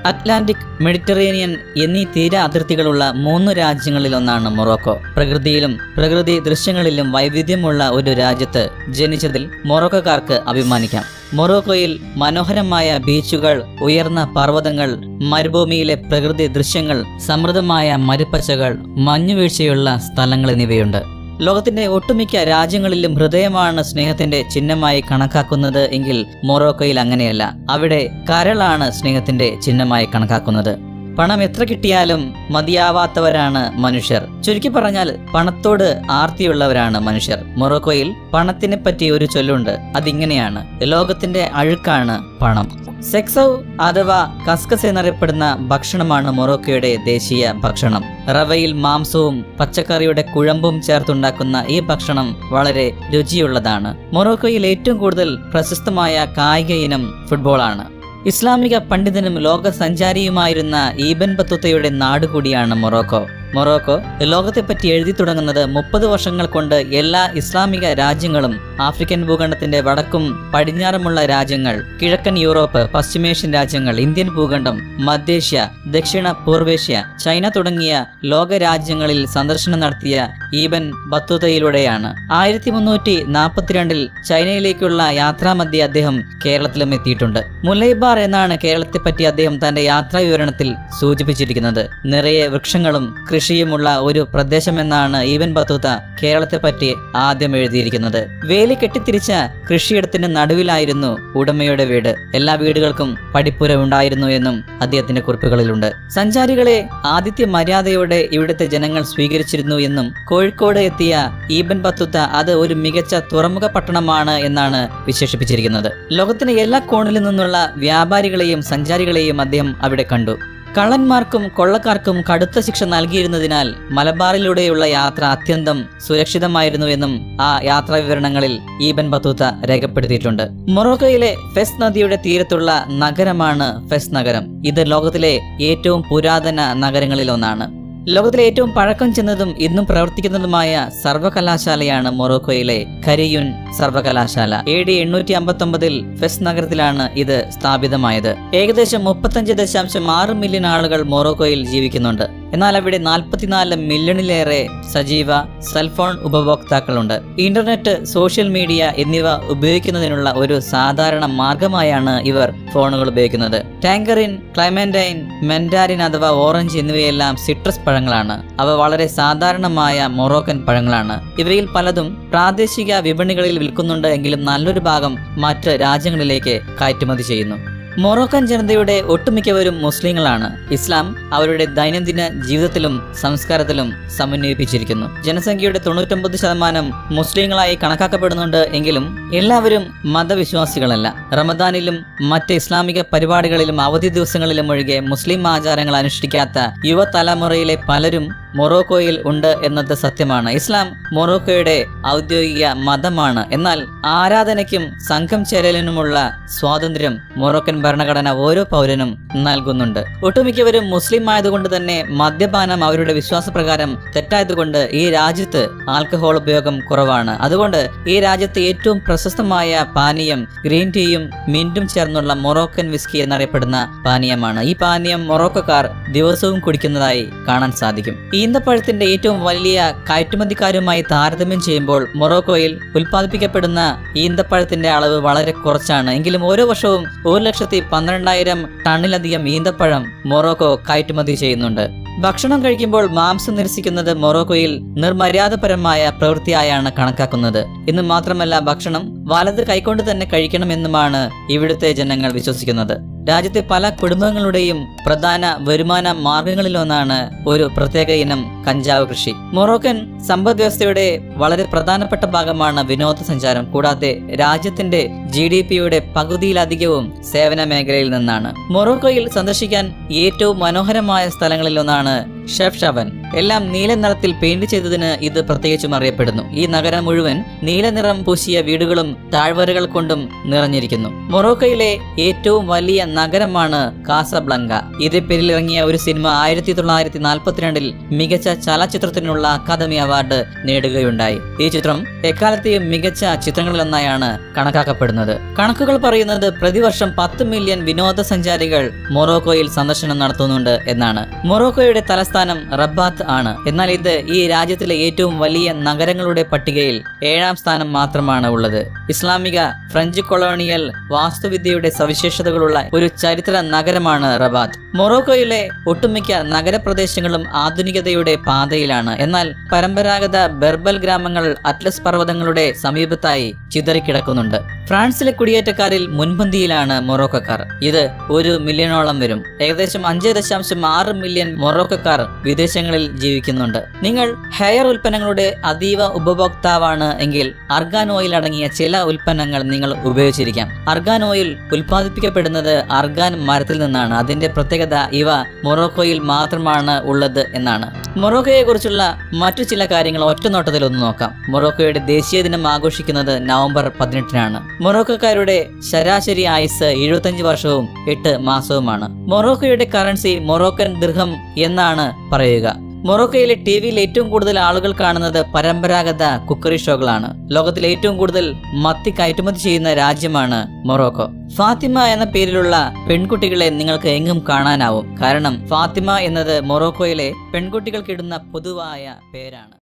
Atlantic Mediterranean എന്നീ തീര അതിർത്തികളുള്ള മൂന്ന് രാജ്യങ്ങളിലൊന്നാണ് മൊറോക്കോ പ്രകൃതിയിലും പ്രകൃതി ദൃശ്യങ്ങളിലും വൈവിധ്യമുള്ള ഒരു രാജ്യത്ത് ജനിച്ചതിൽ മൊറോക്കോക്കാർക്ക് അഭിമാനിക്കാം മൊറോക്കോയിൽ മനോഹരമായ ബീച്ചുകൾ ഉയർന്ന പർവ്വതങ്ങൾ മരുഭൂമിയിലെ പ്രകൃതി ദൃശ്യങ്ങൾ സമൃദ്ധമായ മരുപ്പച്ചകൾ മഞ്ഞുവീഴ്ചയുള്ള സ്ഥലങ്ങൾ എന്നിവയുണ്ട് ലോകത്തിന്റെ ഒട്ടുമിക്ക രാജ്യങ്ങളിലും ഹൃദയമാണ് സ്നേഹത്തിന്റെ ചിഹ്നമായി കണക്കാക്കുന്നത് എങ്കിൽ മൊറോക്കോയിൽ അങ്ങനെയല്ല അവിടെ കരളാണ് സ്നേഹത്തിന്റെ ചിഹ്നമായി കണക്കാക്കുന്നത് പണം എത്ര കിട്ടിയാലും മതിയാവാത്തവരാണ് മനുഷ്യർ ചുരുക്കി പറഞ്ഞാൽ പണത്തോട് ആർത്തിയുള്ളവരാണ് മനുഷ്യർ മൊറോക്കോയിൽ പണത്തിനെ പറ്റി ഒരു ചൊല്ലുണ്ട് അതിങ്ങനെയാണ് ലോകത്തിന്റെ അഴുക്കാണ് പണം സെക്സോ അഥവാ കസ്കസ് എന്നറിയപ്പെടുന്ന ഭക്ഷണമാണ് മൊറോക്കോയുടെ ദേശീയ ഭക്ഷണം റവയിൽ മാംസവും പച്ചക്കറിയുടെ കുഴമ്പും ചേർത്തുണ്ടാക്കുന്ന ഈ ഭക്ഷണം വളരെ രുചിയുള്ളതാണ് മൊറോക്കോയിൽ ഏറ്റവും കൂടുതൽ പ്രശസ്തമായ കായിക ഇനം ഫുട്ബോളാണ് ഇസ്ലാമിക പണ്ഡിതനും ലോക സഞ്ചാരിയുമായിരുന്ന ഈബൻ ബത്തുത്തയുടെ നാട് കൂടിയാണ് മൊറോക്കോ മൊറോക്കോ ലോകത്തെപ്പറ്റി എഴുതി തുടങ്ങുന്നത് മുപ്പത് വർഷങ്ങൾ കൊണ്ട് എല്ലാ ഇസ്ലാമിക രാജ്യങ്ങളും ആഫ്രിക്കൻ ഭൂഖണ്ഡത്തിന്റെ വടക്കും പടിഞ്ഞാറുമുള്ള രാജ്യങ്ങൾ കിഴക്കൻ യൂറോപ്പ് പശ്ചിമേഷ്യൻ രാജ്യങ്ങൾ ഇന്ത്യൻ ഭൂഖണ്ഡം മധ്യേഷ്യ ദക്ഷിണ പൂർവേഷ്യ ചൈന തുടങ്ങിയ ലോക രാജ്യങ്ങളിൽ സന്ദർശനം നടത്തിയ ഈബൻ ബത്തുതയിലൂടെയാണ് ആയിരത്തി മുന്നൂറ്റി നാൽപ്പത്തിരണ്ടിൽ ചൈനയിലേക്കുള്ള യാത്രാമധ്യേ അദ്ദേഹം കേരളത്തിലും എത്തിയിട്ടുണ്ട് മുലൈബാർ എന്നാണ് കേരളത്തെപ്പറ്റി അദ്ദേഹം തന്റെ യാത്രാ വിവരണത്തിൽ സൂചിപ്പിച്ചിരിക്കുന്നത് നിറയെ വൃക്ഷങ്ങളും കൃഷിയുമുള്ള ഒരു പ്രദേശമെന്നാണ് ഈവൻ ബത്തൂത്ത കേരളത്തെപ്പറ്റി ആദ്യം എഴുതിയിരിക്കുന്നത് വേലി കെട്ടിത്തിരിച്ച കൃഷിയിടത്തിന് നടുവിലായിരുന്നു ഉടമയുടെ വീട് എല്ലാ വീടുകൾക്കും പടിപ്പുര ഉണ്ടായിരുന്നു എന്നും അദ്ദേഹത്തിന്റെ കുറിപ്പുകളിലുണ്ട് സഞ്ചാരികളെ ആദിത്യ മര്യാദയോടെ ഇവിടുത്തെ ജനങ്ങൾ സ്വീകരിച്ചിരുന്നു എന്നും കോഴിക്കോട് എത്തിയ ഈബൻ ബത്തുത്ത അത് ഒരു മികച്ച തുറമുഖ പട്ടണമാണ് എന്നാണ് വിശേഷിപ്പിച്ചിരിക്കുന്നത് ലോകത്തിന്റെ എല്ലാ കോണിൽ നിന്നുള്ള വ്യാപാരികളെയും സഞ്ചാരികളെയും അദ്ദേഹം അവിടെ കണ്ടു കള്ളന്മാർക്കും കൊള്ളക്കാർക്കും കടുത്ത ശിക്ഷ നൽകിയിരുന്നതിനാൽ മലബാറിലൂടെയുള്ള യാത്ര അത്യന്തം സുരക്ഷിതമായിരുന്നു എന്നും ആ യാത്രാ വിവരണങ്ങളിൽ ഈബൻ ബത്തൂത്ത രേഖപ്പെടുത്തിയിട്ടുണ്ട് മൊറോക്കോയിലെ ഫെസ് നദിയുടെ തീരത്തുള്ള നഗരമാണ് ഫെസ് നഗരം ഇത് ലോകത്തിലെ ഏറ്റവും പുരാതന നഗരങ്ങളിൽ ഒന്നാണ് ലോകത്തിലെ ഏറ്റവും പഴക്കം ചെന്നതും ഇന്നും പ്രവർത്തിക്കുന്നതുമായ സർവകലാശാലയാണ് മൊറോക്കോയിലെ കരിയുൻ സർവകലാശാല എ ഡി എണ്ണൂറ്റി അമ്പത്തി ഒമ്പതിൽ ഫെസ് നഗരത്തിലാണ് ഇത് സ്ഥാപിതമായത് ഏകദേശം മുപ്പത്തഞ്ച് ദശാംശം ആറ് മില്യൺ ആളുകൾ മൊറോക്കോയിൽ ജീവിക്കുന്നുണ്ട് എന്നാൽ അവിടെ നാൽപ്പത്തിനാല് മില്യണിലേറെ സജീവ സെൽഫോൺ ഉപഭോക്താക്കളുണ്ട് ഇന്റർനെറ്റ് സോഷ്യൽ മീഡിയ എന്നിവ ഉപയോഗിക്കുന്നതിനുള്ള ഒരു സാധാരണ മാർഗമായാണ് ഇവർ ഫോണുകൾ ഉപയോഗിക്കുന്നത് ടാങ്കറിൻ ക്ലൈമൻഡൈൻ മെൻഡാരിൻ അഥവാ ഓറഞ്ച് എന്നിവയെല്ലാം സിട്രസ് പഴങ്ങളാണ് അവ വളരെ സാധാരണമായ മൊറോക്കൻ പഴങ്ങളാണ് ഇവയിൽ പലതും പ്രാദേശിക വിപണികളിൽ വിൽക്കുന്നുണ്ട് എങ്കിലും നല്ലൊരു ഭാഗം മറ്റ് രാജ്യങ്ങളിലേക്ക് കയറ്റുമതി ചെയ്യുന്നു മൊറോക്കൻ ജനതയുടെ ഒട്ടുമിക്കവരും മുസ്ലിങ്ങളാണ് ഇസ്ലാം അവരുടെ ദൈനംദിന ജീവിതത്തിലും സംസ്കാരത്തിലും സമന്വയിപ്പിച്ചിരിക്കുന്നു ജനസംഖ്യയുടെ തൊണ്ണൂറ്റൊമ്പത് ശതമാനം മുസ്ലിങ്ങളായി കണക്കാക്കപ്പെടുന്നുണ്ട് എങ്കിലും എല്ലാവരും മതവിശ്വാസികളല്ല റമദാനിലും മറ്റ് ഇസ്ലാമിക പരിപാടികളിലും അവധി ദിവസങ്ങളിലും ഒഴികെ മുസ്ലിം ആചാരങ്ങൾ അനുഷ്ഠിക്കാത്ത യുവതലമുറയിലെ പലരും മൊറോക്കോയിൽ ഉണ്ട് എന്നത് സത്യമാണ് ഇസ്ലാം മൊറോക്കോയുടെ ഔദ്യോഗിക മതമാണ് എന്നാൽ ആരാധനയ്ക്കും സംഘം ചേരലിനുമുള്ള സ്വാതന്ത്ര്യം മൊറോക്കൻ ഭരണഘടന ഓരോ പൗരനും നൽകുന്നുണ്ട് ഒട്ടുമിക്കവരും മുസ്ലിം ആയതുകൊണ്ട് തന്നെ മദ്യപാനം അവരുടെ വിശ്വാസപ്രകാരം തെറ്റായതുകൊണ്ട് ഈ രാജ്യത്ത് ആൽക്കഹോൾ ഉപയോഗം കുറവാണ് അതുകൊണ്ട് ഈ രാജ്യത്തെ ഏറ്റവും പ്രശസ്തമായ പാനീയം ഗ്രീൻ ടീയും മിന്റും ചേർന്നുള്ള മൊറോക്കൻ വിസ്കി എന്നറിയപ്പെടുന്ന പാനീയമാണ് ഈ പാനീയം മൊറോക്കോക്കാർ ദിവസവും കുടിക്കുന്നതായി കാണാൻ സാധിക്കും ഈന്തപ്പഴത്തിന്റെ ഏറ്റവും വലിയ കയറ്റുമതിക്കാരുമായി താരതമ്യം ചെയ്യുമ്പോൾ മൊറോക്കോയിൽ ഉൽപ്പാദിപ്പിക്കപ്പെടുന്ന ഈന്തപ്പഴത്തിന്റെ അളവ് വളരെ കുറച്ചാണ് എങ്കിലും ഓരോ വർഷവും ഒരു ലക്ഷത്തി പന്ത്രണ്ടായിരം ടണ്ണിലധികം ഈന്തപ്പഴം മൊറോക്കോ കയറ്റുമതി ചെയ്യുന്നുണ്ട് ഭക്ഷണം കഴിക്കുമ്പോൾ മാംസം നിരസിക്കുന്നത് മൊറോക്കോയിൽ നിർമര്യാദപരമായ പ്രവൃത്തിയായാണ് കണക്കാക്കുന്നത് എന്ന് മാത്രമല്ല ഭക്ഷണം വലത് കൈകൊണ്ട് തന്നെ കഴിക്കണമെന്നുമാണ് ഇവിടുത്തെ ജനങ്ങൾ വിശ്വസിക്കുന്നത് രാജ്യത്തെ പല കുടുംബങ്ങളുടെയും പ്രധാന വരുമാന മാർഗങ്ങളിലൊന്നാണ് ഒരു പ്രത്യേക ഇനം കഞ്ചാവ് കൃഷി മൊറോക്കൻ സമ്പദ് വ്യവസ്ഥയുടെ വളരെ പ്രധാനപ്പെട്ട ഭാഗമാണ് വിനോദസഞ്ചാരം കൂടാതെ രാജ്യത്തിന്റെ ജി ഡി പിയുടെ പകുതിയിലധികവും സേവന മേഖലയിൽ നിന്നാണ് മൊറോക്കോയിൽ സന്ദർശിക്കാൻ ഏറ്റവും മനോഹരമായ സ്ഥലങ്ങളിലൊന്നാണ് ഷെഫ് ഷവൻ എല്ലാം നീല നിറത്തിൽ പെയിന്റ് ചെയ്തതിന് ഇത് പ്രത്യേകിച്ചും അറിയപ്പെടുന്നു ഈ നഗരം മുഴുവൻ നീല നിറം പൂശിയ വീടുകളും താഴ്വരകൾ കൊണ്ടും നിറഞ്ഞിരിക്കുന്നു മൊറോക്കോയിലെ ഏറ്റവും വലിയ നഗരമാണ് കാസബ്ലങ്ക ഇതേ പേരിൽ ഇറങ്ങിയ ഒരു സിനിമ ആയിരത്തി തൊള്ളായിരത്തി നാൽപ്പത്തിരണ്ടിൽ മികച്ച ചലച്ചിത്രത്തിനുള്ള അക്കാദമി അവാർഡ് നേടുകയുണ്ടായി ഈ ചിത്രം എക്കാലത്തെയും മികച്ച ചിത്രങ്ങളിലൊന്നായാണ് കണക്കാക്കപ്പെടുന്നത് കണക്കുകൾ പറയുന്നത് പ്രതിവർഷം പത്ത് മില്യൺ വിനോദസഞ്ചാരികൾ മൊറോക്കോയിൽ സന്ദർശനം നടത്തുന്നുണ്ട് എന്നാണ് മൊറോക്കോയുടെ തലസ്ഥാനം റബ്ബാത്ത് ആണ് എന്നാൽ ഇത് ഈ രാജ്യത്തിലെ ഏറ്റവും വലിയ നഗരങ്ങളുടെ പട്ടികയിൽ ഏഴാം സ്ഥാനം മാത്രമാണ് ഉള്ളത് ഇസ്ലാമിക ഫ്രഞ്ച് കൊളോണിയൽ വാസ്തുവിദ്യയുടെ സവിശേഷതകളുള്ള ഒരു ചരിത്ര നഗരമാണ് റബാത്ത് മൊറോക്കോയിലെ ഒട്ടുമിക്ക നഗരപ്രദേശങ്ങളും ആധുനികതയുടെ പാതയിലാണ് എന്നാൽ പരമ്പരാഗത ബെർബൽ ഗ്രാമങ്ങൾ അറ്റ്ലസ് പർവ്വതങ്ങളുടെ സമീപത്തായി ചിതറിക്കിടക്കുന്നുണ്ട് ഫ്രാൻസിലെ കുടിയേറ്റക്കാരിൽ മുൻപന്തിയിലാണ് മൊറോക്കക്കാർ ഇത് ഒരു മില്യണോളം വരും ഏകദേശം അഞ്ച് ദശാംശം ആറ് മില്യൺ മൊറോക്കക്കാർ വിദേശങ്ങളിൽ ജീവിക്കുന്നുണ്ട് നിങ്ങൾ ഹെയർ ഉൽപ്പന്നങ്ങളുടെ അതീവ ഉപഭോക്താവാണ് എങ്കിൽ അർഗാൻ ഓയിൽ അടങ്ങിയ ചില ഉൽപ്പന്നങ്ങൾ നിങ്ങൾ ഉപയോഗിച്ചിരിക്കാം അർഗാൻ ഓയിൽ ഉൽപ്പാദിപ്പിക്കപ്പെടുന്നത് അർഗാൻ മരത്തിൽ നിന്നാണ് അതിന്റെ പ്രത്യേകത ഇവ മൊറോക്കോയിൽ മാത്രമാണ് ഉള്ളത് എന്നാണ് മൊറോക്കോയെ കുറിച്ചുള്ള മറ്റു ചില കാര്യങ്ങൾ ഒറ്റനോട്ടത്തിൽ ഒന്ന് നോക്കാം മൊറോക്കോയുടെ ദേശീയ ദിനം ആഘോഷിക്കുന്നത് നവംബർ പതിനെട്ടിനാണ് മൊറോക്കോക്കാരുടെ ശരാശരി ആയുസ് എഴുപത്തഞ്ച് വർഷവും എട്ട് മാസവുമാണ് മൊറോക്കോയുടെ കറൻസി മൊറോക്കൻ ദീർഘം എന്നാണ് പറയുക മൊറോക്കോയിലെ ടി വിയിൽ ഏറ്റവും കൂടുതൽ ആളുകൾ കാണുന്നത് പരമ്പരാഗത കുക്കറി ഷോകളാണ് ലോകത്തിൽ ഏറ്റവും കൂടുതൽ മത്തി കയറ്റുമതി ചെയ്യുന്ന രാജ്യമാണ് മൊറോക്കോ ഫാത്തിമ എന്ന പേരിലുള്ള പെൺകുട്ടികളെ നിങ്ങൾക്ക് എങ്ങും കാണാനാവും കാരണം ഫാത്തിമ എന്നത് മൊറോക്കോയിലെ പെൺകുട്ടികൾക്കിടുന്ന പൊതുവായ പേരാണ്